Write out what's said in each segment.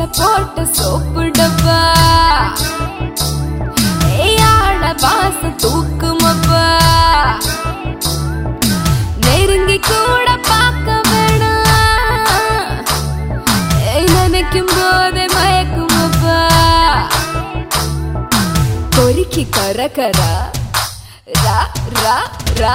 போட்ட சோப்பு டப்பா ஏயாட வாசம் தூக்குமப்பா நெருங்கி கூட பார்க்க வேணாம் ஏய், நினைக்கும் போதே மயக்குமப்பா கொறிக்கி கர கரா ரா ரா ரா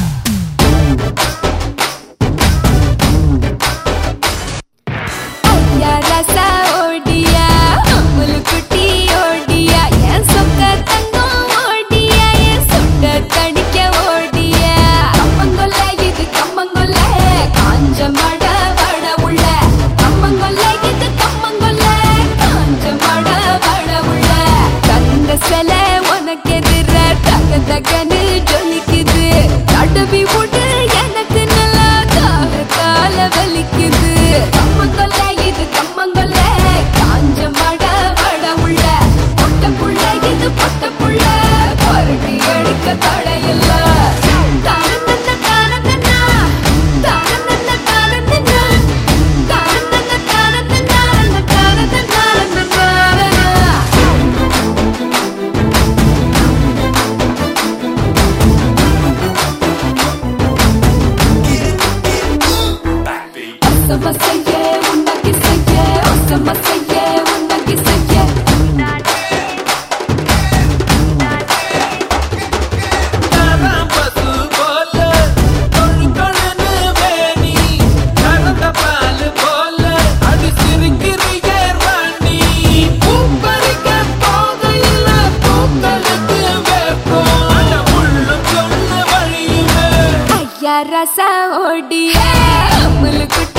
ஐயா ரசா ஓடியா அமுல் குட்டி ஓடியா என் சொக்க தங்கம் ஓடியா என் சுட்ட தடிக்க ஓடியா கம்மங்கொல்ல இது கம்மங்கொல்ல காஞ்ச மட வட உள்ள கம்மங்கொல்ல இது கம்மங்கொல்ல காஞ்ச மட வட உள்ள கந்த சில உனக்கு எதிர தக தகன்னு ஜொலிக்குது தடவி விடு எனக்கு நல்லா தாக கால வலிக்குது கம்மங்கொல்ல இது கம்மங்கொல்ல காஞ்ச மட வட உள்ள பொட்ட புள்ள இது பொட்ட புள்ள புரட்டி எடுக்க தடையில்ல தானந்தன தானந்தனா, தானந்தன தானந்தனா, தானந்தன தானந்தனா, தானந்தன தானந்தனா. Osama sayye, unaki sayye, Osama sayye, unaki sayye. பசு போல கொழு கொழுன்னு வேணி கறந்த பால் போல அது சிரிக்கிறிய ராணி பூப்பறிக்க போகையில பூக்களுக்கு வேப்போம் அட முள்ளு கொள்ளு வழியுமே ஐயா ரசா ஓடியா அமுல் குட்டி